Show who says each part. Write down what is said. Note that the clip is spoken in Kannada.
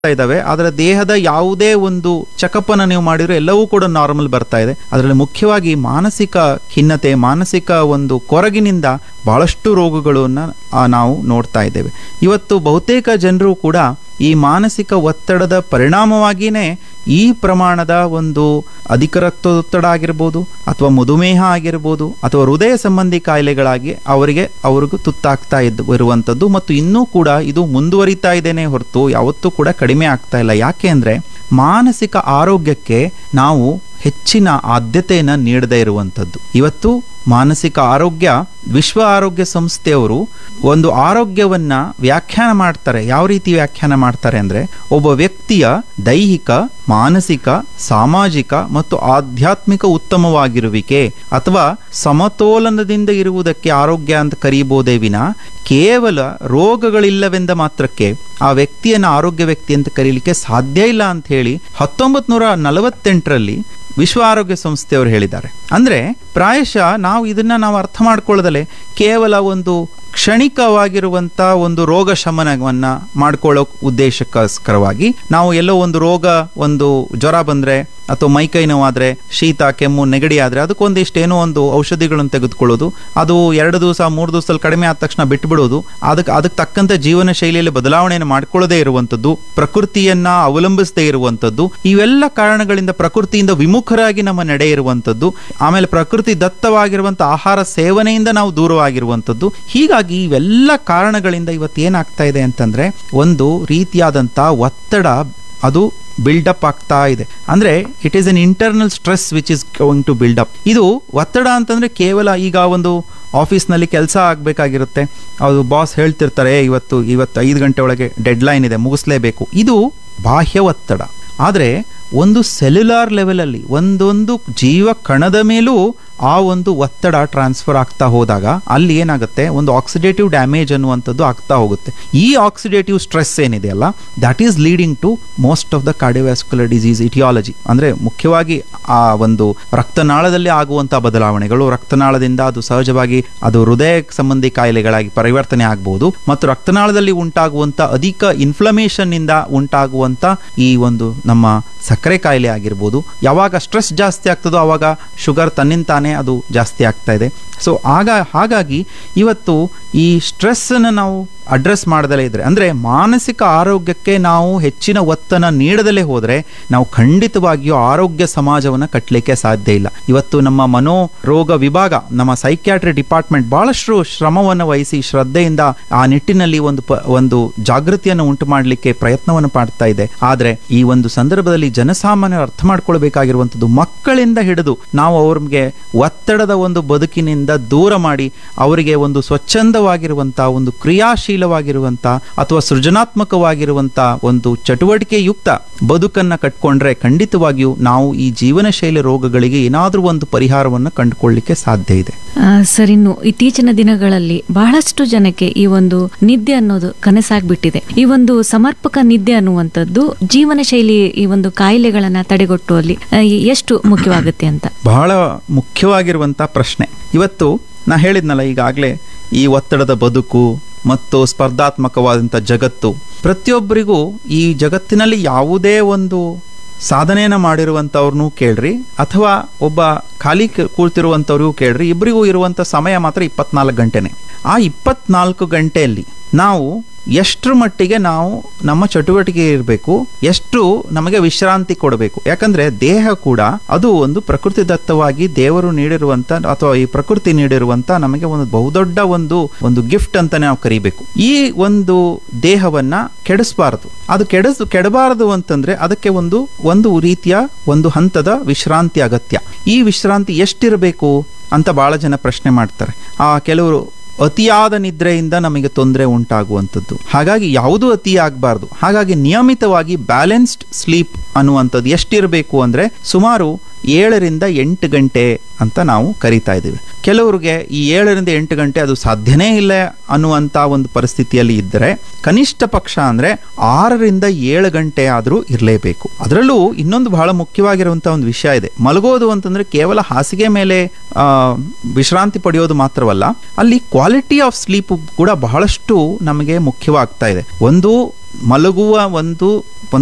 Speaker 1: ಇದ್ದಾವೆ ಅದರ ದೇಹದ ಯಾವುದೇ ಒಂದು ಚೆಕಪ್ಪನ್ನು ನೀವು ಮಾಡಿದ್ರೆ ಎಲ್ಲವೂ ಕೂಡ ನಾರ್ಮಲ್ ಬರ್ತಾ ಇದೆ ಅದರಲ್ಲಿ ಮುಖ್ಯವಾಗಿ ಮಾನಸಿಕ ಖಿನ್ನತೆ ಮಾನಸಿಕ ಒಂದು ಕೊರಗಿನಿಂದ ಬಹಳಷ್ಟು ರೋಗಗಳನ್ನ ಆ, ನಾವು ನೋಡ್ತಾ ಇದ್ದೇವೆ ಇವತ್ತು ಬಹುತೇಕ ಜನರು ಕೂಡ ಈ ಮಾನಸಿಕ ಒತ್ತಡದ ಪರಿಣಾಮವಾಗಿಯೇ ಈ ಪ್ರಮಾಣದ ಒಂದು ಅಧಿಕ ರಕ್ತದೊತ್ತಡ ಆಗಿರ್ಬೋದು ಅಥವಾ ಮಧುಮೇಹ ಆಗಿರ್ಬೋದು ಅಥವಾ ಹೃದಯ ಸಂಬಂಧಿ ಕಾಯಿಲೆಗಳಾಗಿ ಅವರಿಗೆ ಅವ್ರಿಗೂ ತುತ್ತಾಗ್ತಾ ಇದ್ದು ಇರುವಂಥದ್ದು ಮತ್ತು ಇನ್ನೂ ಕೂಡ ಇದು ಮುಂದುವರಿತಾ ಇದ್ದೇನೆ ಹೊರತು ಯಾವತ್ತೂ ಕೂಡ ಕಡಿಮೆ ಆಗ್ತಾ ಇಲ್ಲ ಯಾಕೆ ಅಂದರೆ ಮಾನಸಿಕ ಆರೋಗ್ಯಕ್ಕೆ ನಾವು ಹೆಚ್ಚಿನ ಆದ್ಯತೆಯನ್ನು ನೀಡದೇ ಇರುವಂಥದ್ದು ಇವತ್ತು ಮಾನಸಿಕ ಆರೋಗ್ಯ ವಿಶ್ವ ಆರೋಗ್ಯ ಸಂಸ್ಥೆಯವರು ಒಂದು ಆರೋಗ್ಯವನ್ನ ವ್ಯಾಖ್ಯಾನ ಮಾಡ್ತಾರೆ ಯಾವ ರೀತಿ ವ್ಯಾಖ್ಯಾನ ಮಾಡ್ತಾರೆ ಅಂದ್ರೆ ಒಬ್ಬ ವ್ಯಕ್ತಿಯ ದೈಹಿಕ ಮಾನಸಿಕ ಸಾಮಾಜಿಕ ಮತ್ತು ಆಧ್ಯಾತ್ಮಿಕ ಉತ್ತಮವಾಗಿರುವಿಕೆ ಅಥವಾ ಸಮತೋಲನದಿಂದ ಇರುವುದಕ್ಕೆ ಆರೋಗ್ಯ ಅಂತ ಕರೀಬೋದೇ ವಿನ ಕೇವಲ ರೋಗಗಳಿಲ್ಲವೆಂದ ಮಾತ್ರಕ್ಕೆ ಆ ವ್ಯಕ್ತಿಯನ್ನು ಆರೋಗ್ಯ ವ್ಯಕ್ತಿ ಅಂತ ಕರೀಲಿಕ್ಕೆ ಸಾಧ್ಯ ಇಲ್ಲ ಅಂತ ಹೇಳಿ ಹತ್ತೊಂಬತ್ ನೂರ ನಲವತ್ತೆಂಟರಲ್ಲಿ ವಿಶ್ವ ಆರೋಗ್ಯ ಸಂಸ್ಥೆಯವರು ಹೇಳಿದ್ದಾರೆ ಅಂದ್ರೆ ಪ್ರಾಯಶಃ ನಾವು ಇದನ್ನ ನಾವು ಅರ್ಥ ಮಾಡ್ಕೊಳ್ಳೋದಲ್ಲೇ ಕೇವಲ ಒಂದು ಕ್ಷಣಿಕವಾಗಿರುವಂತ ಒಂದು ರೋಗ ಶಮನವನ್ನ ಮಾಡ್ಕೊಳ್ಳೋ ಉದ್ದೇಶಕ್ಕೋಸ್ಕರವಾಗಿ ನಾವು ಎಲ್ಲೋ ಒಂದು ರೋಗ ಒಂದು ಜ್ವರ ಬಂದ್ರೆ ಅಥವಾ ಮೈಕೈ ನೋವಾದ್ರೆ ಶೀತ ಕೆಮ್ಮು ನೆಗಡಿ ಆದ್ರೆ ಅದಕ್ಕೊಂದಿಷ್ಟು ಏನೋ ಒಂದು ಔಷಧಿಗಳನ್ನು ತೆಗೆದುಕೊಳ್ಳೋದು ಅದು ಎರಡು ದಿವಸ ಮೂರು ದಿವಸದಲ್ಲಿ ಕಡಿಮೆ ಆದ ತಕ್ಷಣ ಬಿಟ್ಬಿಡೋದು ಅದಕ್ಕೆ ಅದಕ್ಕೆ ತಕ್ಕಂತೆ ಜೀವನ ಶೈಲಿಯಲ್ಲಿ ಬದಲಾವಣೆಯನ್ನು ಮಾಡ್ಕೊಳ್ಳದೇ ಇರುವಂಥದ್ದು ಪ್ರಕೃತಿಯನ್ನ ಅವಲಂಬಿಸದೇ ಇರುವಂಥದ್ದು ಇವೆಲ್ಲ ಕಾರಣಗಳಿಂದ ಪ್ರಕೃತಿಯಿಂದ ವಿಮುಖರಾಗಿ ನಮ್ಮ ನಡೆ ಇರುವಂಥದ್ದು ಆಮೇಲೆ ಪ್ರಕೃತಿ ದತ್ತವಾಗಿರುವಂಥ ಆಹಾರ ಸೇವನೆಯಿಂದ ನಾವು ದೂರವಾಗಿರುವಂಥದ್ದು ಹೀಗಾಗಿ ಇವೆಲ್ಲ ಕಾರಣಗಳಿಂದ ಇವತ್ತು ಏನಾಗ್ತಾ ಇದೆ ಅಂತಂದ್ರೆ ಒಂದು ರೀತಿಯಾದಂಥ ಒತ್ತಡ ಅದು ಬಿಲ್ಡಪ್ ಆಗ್ತಾ ಇದೆ ಅಂದ್ರೆ it is an internal stress which is going to build up ಇದು ಒತ್ತಡ ಅಂತಂದ್ರೆ ಕೇವಲ ಈಗ ಒಂದು ಆಫೀಸ್ನಲ್ಲಿ ಕೆಲಸ ಆಗಬೇಕಾಗಿರುತ್ತೆ ಅದು ಬಾಸ್ ಹೇಳ್ತಿರ್ತಾರೆ "ಏ, ಇವತ್ತು ಇವತ್ತು ಐದು ಗಂಟೆ ಒಳಗೆ ಡೆಡ್ ಲೈನ್ ಇದೆ ಮುಗಿಸ್ಲೇಬೇಕು ಇದು ಬಾಹ್ಯ ಒತ್ತಡ ಆದರೆ ಒಂದು ಸೆಲ್ಯುಲಾರ್ ಲೆವೆಲಲ್ಲಿ ಒಂದೊಂದು ಜೀವ ಕಣದ ಮೇಲೂ ಆ ಒಂದು ಒತ್ತಡ ಟ್ರಾನ್ಸ್ಫರ್ ಆಗ್ತಾ ಹೋದಾಗ ಅಲ್ಲಿ ಏನಾಗುತ್ತೆ ಒಂದು ಆಕ್ಸಿಡೇಟಿವ್ ಡ್ಯಾಮೇಜ್ ಅನ್ನುವಂಥದ್ದು ಆಗ್ತಾ ಹೋಗುತ್ತೆ ಈ ಆಕ್ಸಿಡೇಟಿವ್ ಸ್ಟ್ರೆಸ್ ಏನಿದೆಯಲ್ಲ that is leading to most of the cardiovascular disease etiology ಅಂದ್ರೆ ಮುಖ್ಯವಾಗಿ ಆ ಒಂದು ರಕ್ತನಾಳದಲ್ಲಿ ಆಗುವಂತಹ ಬದಲಾವಣೆಗಳು ರಕ್ತನಾಳದಿಂದ ಅದು ಸಹಜವಾಗಿ ಅದು ಹೃದಯ ಸಂಬಂಧಿ ಕಾಯಿಲೆಗಳಾಗಿ ಪರಿವರ್ತನೆ ಆಗಬಹುದು ಮತ್ತು ರಕ್ತನಾಳದಲ್ಲಿ ಉಂಟಾಗುವಂತ ಅಧಿಕ ಇನ್ಫ್ಲಮೇಷನ್ ಇಂದ ಉಂಟಾಗುವಂತ ಈ ಒಂದು ನಮ್ಮ ಸಕ್ಕರೆ ಕಾಯಿಲೆ ಆಗಿರ್ಬೋದು ಯಾವಾಗ ಸ್ಟ್ರೆಸ್ ಜಾಸ್ತಿ ಆಗ್ತದೋ ಆವಾಗ ಶುಗರ್ ತನ್ನಿಂತಾನೇ ಅದು ಜಾಸ್ತಿ ಆಗ್ತಾ ಇದೆ ಸೊ ಆಗ ಹಾಗಾಗಿ ಇವತ್ತು ಈ ಸ್ಟ್ರೆಸ್ಸನ್ನು ನಾವು ಅಡ್ರೆಸ್ ಮಾಡದಲೇ ಇದ್ರೆ ಅಂದರೆ ಮಾನಸಿಕ ಆರೋಗ್ಯಕ್ಕೆ ನಾವು ಹೆಚ್ಚಿನ ಒತ್ತನ್ನು ನೀಡದಲೇ ಹೋದರೆ ನಾವು ಖಂಡಿತವಾಗಿಯೂ ಆರೋಗ್ಯ ಸಮಾಜವನ್ನು ಕಟ್ಟಲಿಕ್ಕೆ ಸಾಧ್ಯ ಇಲ್ಲ ಇವತ್ತು ನಮ್ಮ ಮನೋರೋಗ ವಿಭಾಗ ನಮ್ಮ ಸೈಕ್ಯಾಟ್ರಿ ಡಿಪಾರ್ಟ್ಮೆಂಟ್ ಬಹಳಷ್ಟು ಶ್ರಮವನ್ನು ವಹಿಸಿ ಶ್ರದ್ಧೆಯಿಂದ ಆ ನಿಟ್ಟಿನಲ್ಲಿ ಒಂದು ಪ ಒಂದು ಜಾಗೃತಿಯನ್ನು ಉಂಟು ಮಾಡಲಿಕ್ಕೆ ಪ್ರಯತ್ನವನ್ನು ಮಾಡ್ತಾ ಇದೆ ಆದರೆ ಈ ಒಂದು ಸಂದರ್ಭದಲ್ಲಿ ಜನಸಾಮಾನ್ಯರು ಅರ್ಥ ಮಾಡ್ಕೊಳ್ಬೇಕಾಗಿರುವಂಥದ್ದು ಮಕ್ಕಳಿಂದ ಹಿಡಿದು ನಾವು ಅವ್ರಿಗೆ ಒತ್ತಡದ ಒಂದು ಬದುಕಿನಿಂದ ದೂರ ಮಾಡಿ ಅವರಿಗೆ ಒಂದು ಸ್ವಚ್ಛಂದವಾಗಿರುವಂತಹ ಒಂದು ಕ್ರಿಯಾಶೀಲವಾಗಿರುವಂತ ಅಥವಾ ಸೃಜನಾತ್ಮಕವಾಗಿರುವಂತ ಒಂದು ಚಟುವಟಿಕೆಯುಕ್ತ ಬದುಕನ್ನ ಕಟ್ಕೊಂಡ್ರೆ ಖಂಡಿತವಾಗಿಯೂ ನಾವು ಈ ಜೀವನ ಶೈಲಿ ರೋಗಗಳಿಗೆ ಏನಾದರೂ ಒಂದು ಪರಿಹಾರವನ್ನು ಕಂಡುಕೊಳ್ಳಿಕ್ಕೆ ಸಾಧ್ಯ ಇದೆ
Speaker 2: ಆ, ಸರ್ ಇನ್ನು ಇತ್ತೀಚಿನ ದಿನಗಳಲ್ಲಿ ಬಹಳಷ್ಟು ಜನಕ್ಕೆ ಈ ಒಂದು ನಿದ್ದೆ ಅನ್ನೋದು ಕನಸಾಗ್ಬಿಟ್ಟಿದೆ ಈ ಒಂದು ಸಮರ್ಪಕ ನಿದ್ದೆ ಅನ್ನುವಂಥದ್ದು ಜೀವನ ಶೈಲಿ ಈ ಒಂದು ಕಾಯಿಲೆಗಳನ್ನ ತಡೆಗಟ್ಟುವಲ್ಲಿ ಆ, ಎಷ್ಟು ಮುಖ್ಯವಾಗುತ್ತೆ ಅಂತ
Speaker 1: ಬಹಳ ಮುಖ್ಯವಾಗಿರುವಂಥ ಪ್ರಶ್ನೆ ಇವತ್ತು ನಾ ಹೇಳಿದ್ನಲ್ಲ ಈಗಾಗಲೇ ಈ ಒತ್ತಡದ ಬದುಕು ಮತ್ತು ಸ್ಪರ್ಧಾತ್ಮಕವಾದಂಥ ಜಗತ್ತು ಪ್ರತಿಯೊಬ್ಬರಿಗೂ ಈ ಜಗತ್ತಿನಲ್ಲಿ ಯಾವುದೇ ಒಂದು ಸಾಧನೆಯನ್ನು ಮಾಡಿರುವಂಥವ್ರನ್ನೂ ಕೇಳ್ರಿ ಅಥವಾ ಒಬ್ಬ ಖಾಲಿ ಕ- ಕೂಳ್ತಿರುವಂಥವ್ರಿಗೂ ಕೇಳ್ರಿ ಇಬ್ಬರಿಗೂ ಇರುವಂಥ ಸಮಯ ಮಾತ್ರ ಇಪ್ಪತ್ನಾಲ್ಕು ಗಂಟೆನೆ ಆ ಇಪ್ಪತ್ನಾಲ್ಕು ಗಂಟೆಯಲ್ಲಿ ನಾವು ಎಷ್ಟರ ಮಟ್ಟಿಗೆ ನಾವು ನಮ್ಮ ಚಟುವಟಿಕೆ ಇರಬೇಕು ಎಷ್ಟು ನಮಗೆ ವಿಶ್ರಾಂತಿ ಕೊಡಬೇಕು ಯಾಕಂದ್ರೆ ದೇಹ ಕೂಡ ಅದು ಒಂದು ಪ್ರಕೃತಿ ದತ್ತವಾಗಿ ದೇವರು ನೀಡಿರುವಂತ ಅಥವಾ ಈ ಪ್ರಕೃತಿ ನೀಡಿರುವಂತ ನಮಗೆ ಒಂದು ಬಹುದೊಡ್ಡ ಒಂದು ಒಂದು ಗಿಫ್ಟ್ ಅಂತಾನೆ ನಾವು ಕರಿಬೇಕು ಈ ಒಂದು ದೇಹವನ್ನ ಕೆಡಿಸಬಾರದು ಅದು ಕೆಡಿಸ್ ಕೆಡಬಾರದು ಅಂತಂದ್ರೆ ಅದಕ್ಕೆ ಒಂದು ಒಂದು ರೀತಿಯ ಒಂದು ಹಂತದ ವಿಶ್ರಾಂತಿ ಅಗತ್ಯ ಈ ವಿಶ್ರಾಂತಿ ಎಷ್ಟಿರಬೇಕು ಅಂತ ಬಹಳ ಜನ ಪ್ರಶ್ನೆ ಮಾಡ್ತಾರೆ ಆ ಕೆಲವರು ಅತಿಯಾದ ನಿದ್ರೆಯಿಂದ ನಮಗೆ ತೊಂದರೆ ಉಂಟಾಗುವಂಥದ್ದು ಹಾಗಾಗಿ ಯಾವುದೂ ಅತಿ ಆಗಬಾರ್ದು ಹಾಗಾಗಿ ನಿಯಮಿತವಾಗಿ ಬ್ಯಾಲೆನ್ಸ್ಡ್ ಸ್ಲೀಪ್ ಅನ್ನುವಂಥದ್ದು ಎಷ್ಟಿರಬೇಕು ಅಂದರೆ ಸುಮಾರು ಏಳರಿಂದ ಎಂಟು ಗಂಟೆ ಅಂತ ನಾವು ಕರಿತಾ ಇದ್ದೀವಿ ಕೆಲವ್ರಿಗೆ ಈ ಏಳರಿಂದ ಎಂಟು ಗಂಟೆ ಅದು ಸಾಧ್ಯನೇ ಇಲ್ಲ ಅನ್ನುವಂಥ ಒಂದು ಪರಿಸ್ಥಿತಿಯಲ್ಲಿ ಇದ್ದರೆ ಕನಿಷ್ಠ ಪಕ್ಷ ಅಂದರೆ ಆರರಿಂದ ಏಳು ಗಂಟೆ ಆದರೂ ಇರಲೇಬೇಕು ಅದರಲ್ಲೂ ಇನ್ನೊಂದು ಬಹಳ ಮುಖ್ಯವಾಗಿರುವಂಥ ಒಂದು ವಿಷಯ ಇದೆ ಮಲಗೋದು ಅಂತಂದರೆ ಕೇವಲ ಹಾಸಿಗೆ ಮೇಲೆ ಆ, ವಿಶ್ರಾಂತಿ ಪಡೆಯೋದು ಮಾತ್ರವಲ್ಲ ಅಲ್ಲಿ ಕ್ವಾಲಿಟಿ ಆಫ್ ಸ್ಲೀಪ್ ಕೂಡ ಬಹಳಷ್ಟು ನಮಗೆ ಮುಖ್ಯವಾಗ್ತಾ ಇದೆ ಒಂದು ಮಲಗುವ ಒಂದು